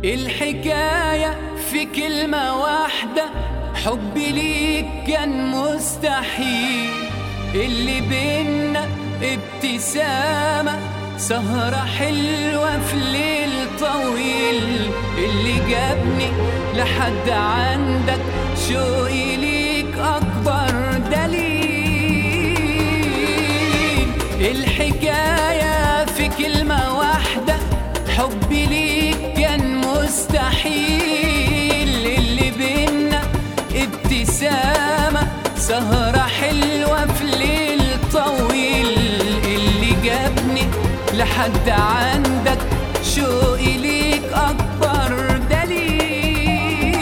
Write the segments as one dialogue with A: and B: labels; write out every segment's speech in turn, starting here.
A: الحكاية في كلمة واحدة حبي ليك كان مستحيل اللي بينا ابتسامة سهرة حلوة في ليل طويل اللي جابني لحد عندك شوقي ليك أكبر دليل الحكاية في كلمة واحدة حبي ليك كان مستحيل اللي بينا ابتسامة سهرة حلوة في ليل طويل اللي جابني لحد عندك شوقي ليك أكبر دليل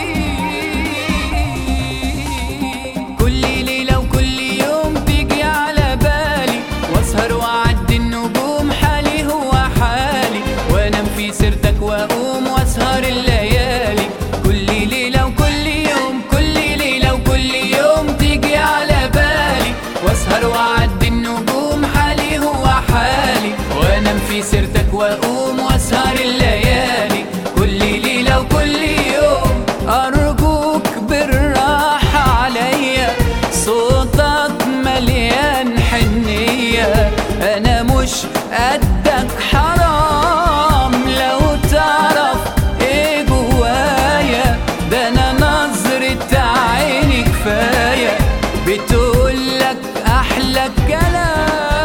A: كل ليلة وكل يوم تيجي على بالي واسهر واعدي النجوم حالي هو حالي وانام في سيرتك واقوم واسهر الليالي كل ليلة وكل يوم كل ليلة وكل يوم تيجي على بالي واسهر واعدي النجوم حالي هو حالي وانام في سيرتك واقوم واسهر الليالي كل ليلة وكل يوم ارجوك بالراحة عليا صوتك مليان حنية انا مش قدك حرام لو تعرف ايه جوايا ده انا نظرة عيني كفاية بتقولك احلى كلام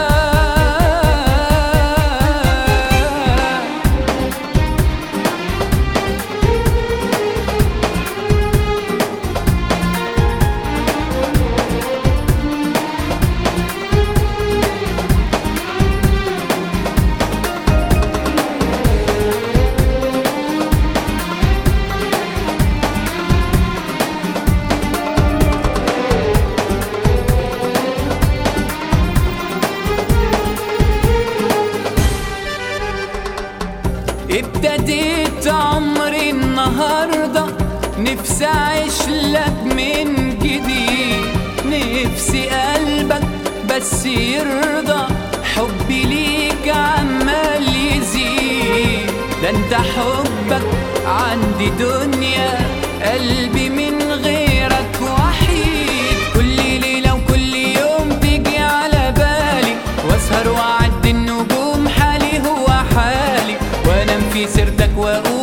A: ابتديت عمري النهاردة نفسي أعيش لك من جديد نفسي قلبك بس يرضى حبي ليك عمال يزيد ده انت حبك عندي دنيا قلبي من غيرك وحيد كل ليلة وكل يوم تيجي على بالي واسهر واعدي النجوم حالي هو حالي وانام في سيرتك واقول